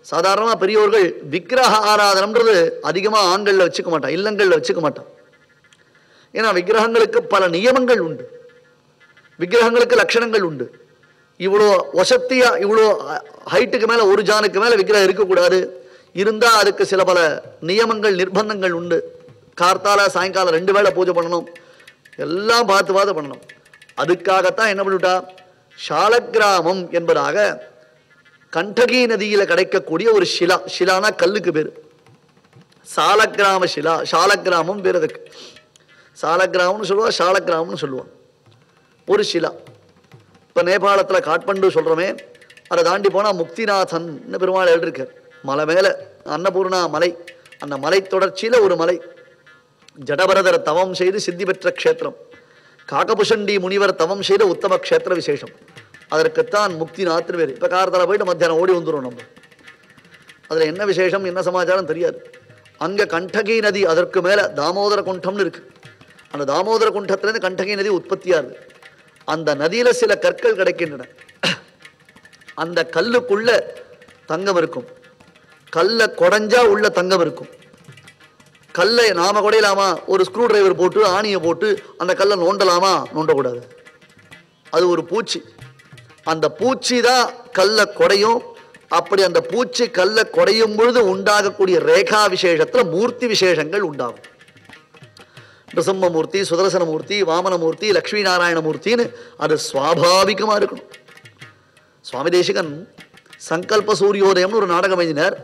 சாதாரணமாக பெரியவர்கள் விக்கிரக ஆராதனம்ன்றது அதிகமாக ஆண்களில் வச்சுக்க மாட்டான் இல்லங்களில் வச்சுக்க மாட்டான் ஏன்னா விக்கிரகங்களுக்கு பல நியமங்கள் உண்டு விக்கிரகங்களுக்கு லட்சணங்கள் உண்டு இவ்வளோ வசத்தியா இவ்வளோ ஹைட்டுக்கு மேலே ஒரு ஜானுக்கு மேலே விக்கிரகம் இருக்கக்கூடாது இருந்தால் அதுக்கு சில பல நியமங்கள் நிர்பந்தங்கள் உண்டு கார்த்தால சாயங்காலம் ரெண்டு வேளை பூஜை பண்ணணும் எல்லாம் பார்த்து பார்த்து பண்ணணும் அதுக்காகத்தான் என்ன பண்ணிவிட்டா சாலக்கிராமம் என்பதாக கண்டகி நதியில் கிடைக்கக்கூடிய ஒரு சிலா சிலானா கல்லுக்கு பேர் சாலக்கிராம சிலா சாலக்கிராமம் பேர் அதுக்கு சாலக்கிராமம்னு சொல்லுவா சாலக்கிராமம்னு சொல்லுவான் ஒரு சிலா இப்போ நேபாளத்தில் காட்மண்டு சொல்கிறோமே அதை தாண்டி போனால் முக்திநாதன் பெருமாள் எழுதியிருக்கார் மலை மேலே அன்னபூர்ணா மலை அந்த மலை தொடர்ச்சியில் ஒரு மலை ஜடபரதர் தவம் செய்து சித்தி பெற்ற க்ஷேத்திரம் காகபுஷண்டி முனிவர் தவம் செய்த உத்தம க்ஷேத்திர விசேஷம் அதற்குத்தான் முக்திநாத்னு பேர் இப்போ காரத்தில் போயிட்டு மத்தியானம் ஓடி வந்துடும் நம்ம அதில் என்ன விசேஷம் என்ன சமாச்சாரம் தெரியாது அங்கே கண்டகி நதி அதற்கு மேலே தாமோதர குண்டம்னு இருக்கு அந்த தாமோதர குண்டத்துலேருந்து கண்டகி நதி உற்பத்தியாகுது அந்த நதியில் சில கற்கள் கிடைக்கின்றன அந்த கல்லுக்குள்ள தங்கம் இருக்கும் கல்லை குடஞ்சா உள்ள தங்கம் இருக்கும் கல்லை நாம குடையலாமா ஒரு ஸ்க்ரூ டிரைவர் போட்டு ஆணியை போட்டு அந்த கல்லை நோண்டலாமா நோண்டக்கூடாது அது ஒரு பூச்சி அந்த பூச்சி தான் கல்லை குடையும் அப்படி அந்த பூச்சி கல்லை குடையும் பொழுது உண்டாகக்கூடிய ரேகா விசேஷத்துல மூர்த்தி விசேஷங்கள் உண்டாகும் நிருசிம்மமூர்த்தி சுதர்சனமூர்த்தி வாமனமூர்த்தி லக்ஷ்மி நாராயணமூர்த்தின்னு அது சுவாபாவிகமாக இருக்கணும் சுவாமி தேசிகன் சங்கல்ப சூரியோதயம்னு ஒரு நாடகம் எழுதினார்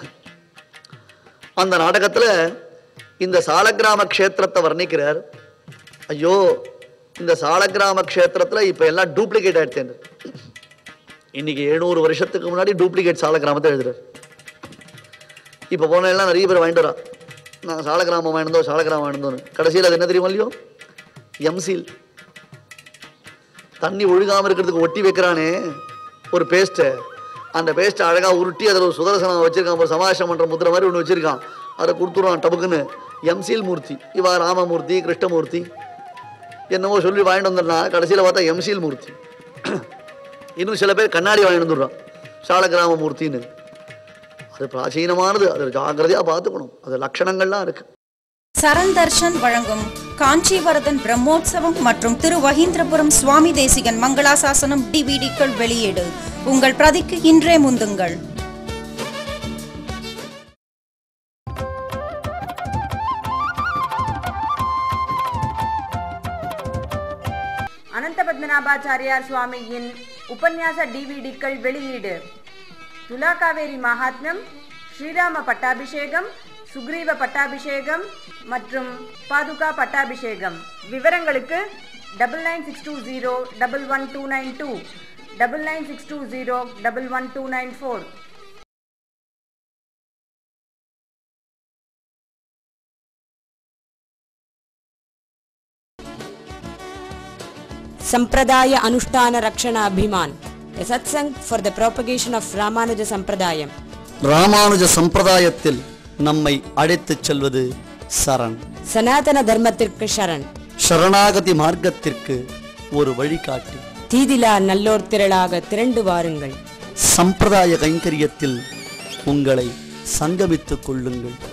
அந்த நாடகத்தில் இந்த சாலக்கிராம க்ஷேத்திரத்தை வர்ணிக்கிறார் ஐயோ இந்த சாலக்கிராம க்ஷேத்திரத்தில் இப்போ எல்லாம் டூப்ளிகேட் ஆயிடுச்சேன் இன்னைக்கு எழுநூறு வருஷத்துக்கு முன்னாடி டூப்ளிகேட் சாலக்கிராமத்தை எழுதுறார் இப்போ போன எல்லாம் நிறைய பேர் வாங்கிட்டு வரா நான் சாலக்கிராமம் வாங்கினதோ சாலக்கிராமம் வாங்கினதோன்னு கடைசியில் அது என்ன தெரியுமா இல்லையோ எம்சீல் தண்ணி ஒழுகாமல் இருக்கிறதுக்கு ஒட்டி வைக்கிறானே ஒரு பேஸ்ட்டை அந்த பேஸ்ட்டை அழகாக உருட்டி அதில் ஒரு சுதர்சனம் வச்சிருக்கான் ஒரு சமாஷம் பண்ணுற முத்திரை மாதிரி ஒன்று வச்சிருக்கான் அதை கொடுத்துருவான் டபுக்குன்னு எம்சீல் மூர்த்தி இவா ராமமூர்த்தி கிருஷ்ணமூர்த்தி என்னவோ சொல்லி வாங்கிட்டு வந்துடலாம் கடைசியில் பார்த்தா எம்சீல் மூர்த்தி இன்னும் சில பேர் கண்ணாடி வாங்கிட்டு வந்துடுறான் சாலக்கிராம மூர்த்தின்னு அது பிராச்சீனமானது அது ஜாக்கிரதையாக பார்த்துக்கணும் அது லட்சணங்கள்லாம் இருக்கு சரண் தர்ஷன் வழங்கும் காஞ்சிவரதன் பிரம்மோற்சவம் மற்றும் திருவஹீந்திரபுரம் சுவாமி தேசிகன் மங்களாசாசனம் டிவிடிக்கள் வெளியீடு உங்கள் பிரதிக்கு இன்றே முந்துங்கள் அனந்த பத்மநாபாச்சாரியார் சுவாமியின் உபன்யாச டிவிடிக்கள் வெளியீடு துலா காவேரி மகாத்மியம் ஸ்ரீராம பட்டாபிஷேகம் சுக்ரீவ பட்டாபிஷேகம் மற்றும் பாதுகா பட்டாபிஷேகம் விவரங்களுக்கு double nine six two zero double one two nine two double nine six two zero double one two nine four ಸಂಪ್ರದಾಯ ಅನುಷ್ಠಾನ ರಕ್ಷಣ ಅಭಿಮಾನ್ a satsang for the propagation of Ramanuja ಸಂಪ್ರದಾಯಂ ராமானுஜ சம்பிரதாயத்தில் நம்மை அழைத்துச் செல்வது சரண் ಸನಾತನ ಧರ್ಮத்திற்கு ಶರಣ್ சரணாகதி மார்க்கத்திற்கு ஒரு வழிகாட்டி தீதிலா நல்லோர் திரளாக திரண்டு வாருங்கள் சம்பிரதாய கைங்கரியத்தில் உங்களை சங்கமித்துக் கொள்ளுங்கள்